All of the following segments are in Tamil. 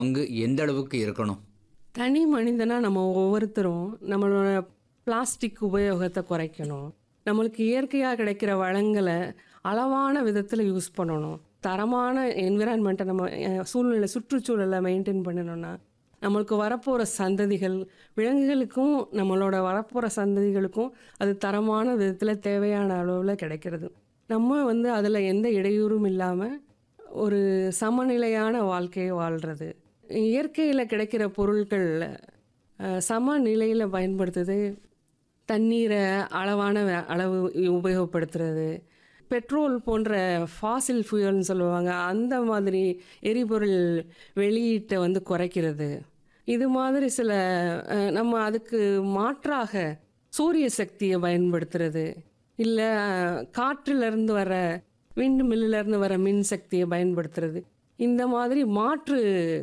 பங்கு எந்த அளவுக்கு இருக்கணும் தனி மனிதனா நம்ம ஒவ்வொருத்தரும் நம்மளோட பிளாஸ்டிக் உபயோகத்தை குறைக்கணும் நம்மளுக்கு இயற்கையாக கிடைக்கிற வளங்களை அளவான விதத்தில் யூஸ் பண்ணணும் தரமான என்விரான்மெண்ட்டை நம்ம அஹ், சூழ்நிலை சுற்றுச்சூழலை மெயின்டைன் பண்ணணும்னா நம்மளுக்கு வரப்போகிற சந்ததிகள் விலங்குகளுக்கும் நம்மளோட வரப்போகிற சந்ததிகளுக்கும் அது தரமான விதத்தில் தேவையான அளவில் கிடைக்கிறது நம்ம வந்து அதில் எந்த இடையூறும் இல்லாமல் ஒரு சமநிலையான வாழ்க்கையை வாழ்கிறது இயற்கையில் கிடைக்கிற பொருட்கள் அஹ், சமநிலையில் பயன்படுத்துறது தண்ணீரை அளவான வ- அளவு உபயோகப்படுத்துறது பெட்ரோல் போன்ற ஃபாசில் ஃபியூயல்னு சொல்லுவாங்க அந்த மாதிரி எரிபொருள் வெளியீட்டை வந்து குறைக்கிறது இது மாதிரி சில அஹ், நம்ம அதுக்கு மாற்றாக சூரிய சக்தியை பயன்படுத்துறது இல்லை காற்றிலிருந்து வர விண்டு மில்லிலேருந்து வர மின் சக்தியை பயன்படுத்துறது இந்த மாதிரி மாற்று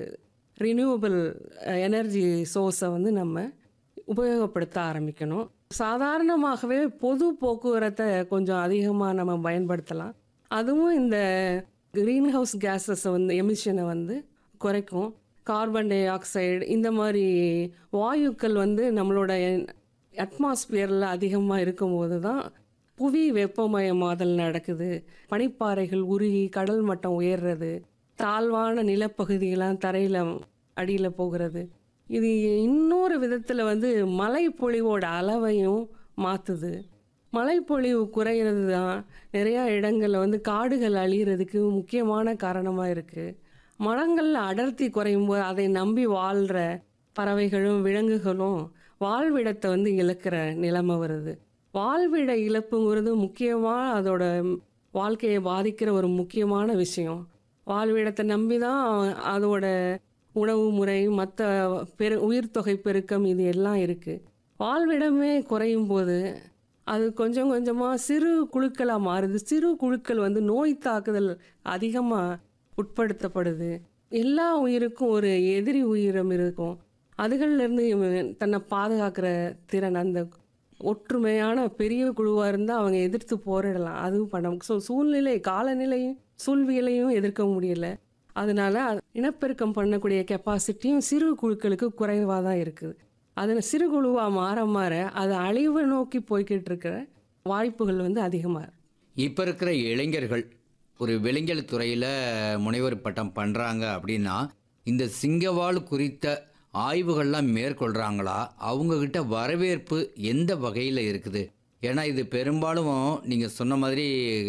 ரினியூவபிள் எனர்ஜி சோர்ஸை வந்து நம்ம உபயோகப்படுத்த ஆரம்பிக்கணும் சாதாரணமாகவே பொது போக்குவரத்தை கொஞ்சம் அதிகமாக நம்ம பயன்படுத்தலாம் அதுவும் இந்த க்ரீன் ஹவுஸ் கேஸஸை வந்து எமிஷனை வந்து குறைக்கும் கார்பன் டை ஆக்சைடு இந்த மாதிரி வாயுக்கள் வந்து நம்மளோட அட்மாஸ்பியரில் அதிகமாக இருக்கும்போது தான் புவி வெப்பமயமாதல் நடக்குது பனிப்பாறைகள் உருகி கடல் மட்டம் உயர்றது தாழ்வான நிலப்பகுதிகளாம் தரையில் அடியில் போகிறது இது இன்னொரு விதத்தில் வந்து மழைப்பொழிவோட அளவையும் மாற்றுது மழைப்பொழிவு குறையிறது தான் நிறையா இடங்களில் வந்து காடுகள் அழியிறதுக்கு முக்கியமான காரணமாக இருக்குது மரங்களில் அடர்த்தி குறையும் போது அதை நம்பி வாழ்கிற பறவைகளும் விலங்குகளும் வாழ்விடத்தை வந்து இழக்கிற நிலைமை வருது வாழ்விட இழப்புங்கிறது முக்கியமாக அதோட வாழ்க்கையை பாதிக்கிற ஒரு முக்கியமான விஷயம் வாழ்விடத்தை நம்பி தான் அதோட உணவு முறை மற்ற பெரு உயிர் தொகை பெருக்கம் இது எல்லாம் இருக்குது வாழ்விடமே குறையும் போது அது கொஞ்சம் கொஞ்சமாக சிறு குழுக்களாக மாறுது சிறு குழுக்கள் வந்து நோய் தாக்குதல் அதிகமாக உட்படுத்தப்படுது எல்லா உயிருக்கும் ஒரு எதிரி உயிரம் இருக்கும் அதுகள்லேருந்து இவன் தன்னை பாதுகாக்கிற திறன் அந்த ஒற்றுமையான பெரிய குழுவாக இருந்தால் அவங்க எதிர்த்து போரிடலாம் அதுவும் பண்ண ஸோ சூழ்நிலை காலநிலையும் சூழ்வியலையும் எதிர்க்க முடியல அதனால அது இனப்பெருக்கம் பண்ணக்கூடிய கெப்பாசிட்டியும் சிறு குழுக்களுக்கு குறைவாக தான் இருக்குது அதில் சிறு குழுவாக மாற மாற அது அழிவு நோக்கி போய்கிட்டு இருக்கிற வாய்ப்புகள் வந்து அதிகமாக இருக்கு. இப்போ இருக்கிற இளைஞர்கள் ஒரு விலங்கியல் துறையில் முனைவர் பட்டம் பண்ணுறாங்க அப்படின்னா இந்த சிங்கவால் குறித்த ஆய்வுகள்லாம் மேற்கொள்கிறாங்களா அவங்கக்கிட்ட வரவேற்பு எந்த வகையில் இருக்குது ஏன்னா இது பெரும்பாலும் நீங்கள் சொன்ன மாதிரி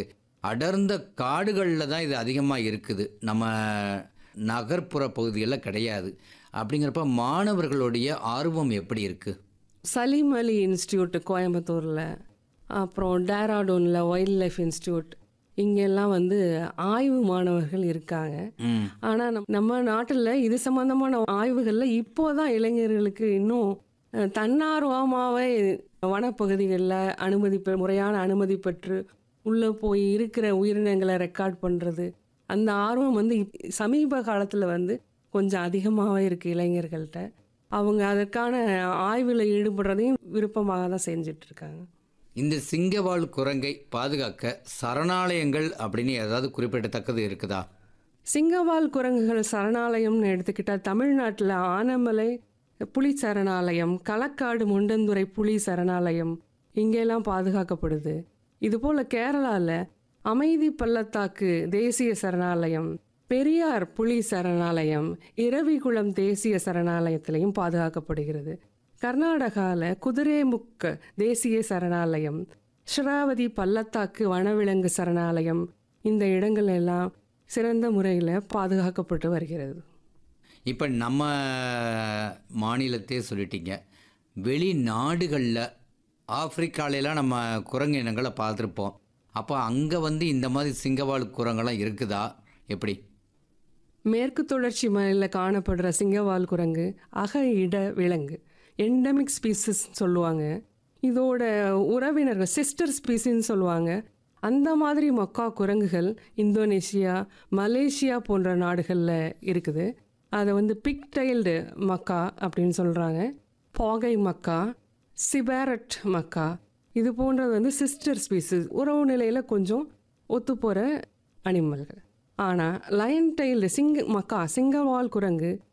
அடர்ந்த காடுகளில் தான் இது அதிகமாக இருக்குது நம்ம நகர்ப்புற பகுதிகளில் கிடையாது அப்படிங்கிறப்ப மாணவர்களுடைய ஆர்வம் எப்படி இருக்குது சலீம் அலி இன்ஸ்டியூட் கோயம்புத்தூரில் அப்புறம் டேராடூனில் வைல்ட் லைஃப் இன்ஸ்டியூட் இங்கெல்லாம் வந்து ஆய்வு மாணவர்கள் இருக்காங்க ம் ஆனால் நம் நம்ம நாட்டில் இது சம்பந்தமான ஆய்வுகளில் இப்போ தான் இளைஞர்களுக்கு இன்னும் அஹ், தன்னார்வமாகவே வனப்பகுதிகளில் அனுமதி பெ முறையான அனுமதி பெற்று உள்ளே போய் இருக்கிற உயிரினங்களை ரெக்கார்ட் பண்ணுறது அந்த ஆர்வம் வந்து இப்- சமீப காலத்தில் வந்து கொஞ்சம் அதிகமாகவே இருக்குது இளைஞர்கள்ட்ட அவங்க அதற்கான ஆய்வில் ஈடுபடுறதையும் விருப்பமாக தான் செஞ்சுட்டு இருக்காங்க இந்த சிங்கவால் குரங்கை பாதுகாக்க சரணாலயங்கள் அப்படின்னு ஏதாவது குறிப்பிடத்தக்கது இருக்குதா சிங்கவால் குரங்குகள் சரணாலயம்னு எடுத்துக்கிட்டால் தமிழ்நாட்டில் ஆனமலை புலி சரணாலயம் களக்காடு முண்டந்துறை புலி சரணாலயம் இங்கெல்லாம் பாதுகாக்கப்படுது இதுபோல் கேரளாவில் அமைதி பள்ளத்தாக்கு தேசிய சரணாலயம் பெரியார் புலி சரணாலயம் இரவிகுளம் தேசிய சரணாலயத்திலையும் பாதுகாக்கப்படுகிறது கர்நாடகாவில் குதிரேமுக்க தேசிய சரணாலயம் ஷிராவதி பள்ளத்தாக்கு வனவிலங்கு சரணாலயம் இந்த இடங்கள் எல்லாம் சிறந்த முறையில் பாதுகாக்கப்பட்டு வருகிறது இப்போ நம்ம மாநிலத்தையே சொல்லிட்டீங்க வெளிநாடுகளில் ஆப்பிரிக்காலெலாம் நம்ம குரங்கு இனங்களை பார்த்துருப்போம் அப்போ அங்கே வந்து இந்த மாதிரி சிங்கவால் குரங்கெல்லாம் இருக்குதா எப்படி மேற்கு தொடர்ச்சி மலையில் காணப்படுற சிங்கவால் குரங்கு அக இட விலங்கு எண்டமிக் ஸ்பீசிஸ் சொல்லுவாங்க இதோட உறவினர்கள் சிஸ்டர் ஸ்பீசின்னு சொல்லுவாங்க அந்த மாதிரி மக்கா குரங்குகள் இந்தோனேஷியா மலேசியா போன்ற நாடுகளில் இருக்குது அதை வந்து பிக்டைல்டு மக்கா அப்படின்னு சொல்கிறாங்க பாகை மக்கா சிபேரட் மக்கா இது போன்றது வந்து சிஸ்டர் ஸ்பீசிஸ் உறவு நிலையில் கொஞ்சம் ஒத்துப்போகிற அனிமல்கள் ஆனால் லயன் டைல்டு சிங்க மக்கா சிங்கவால் குரங்கு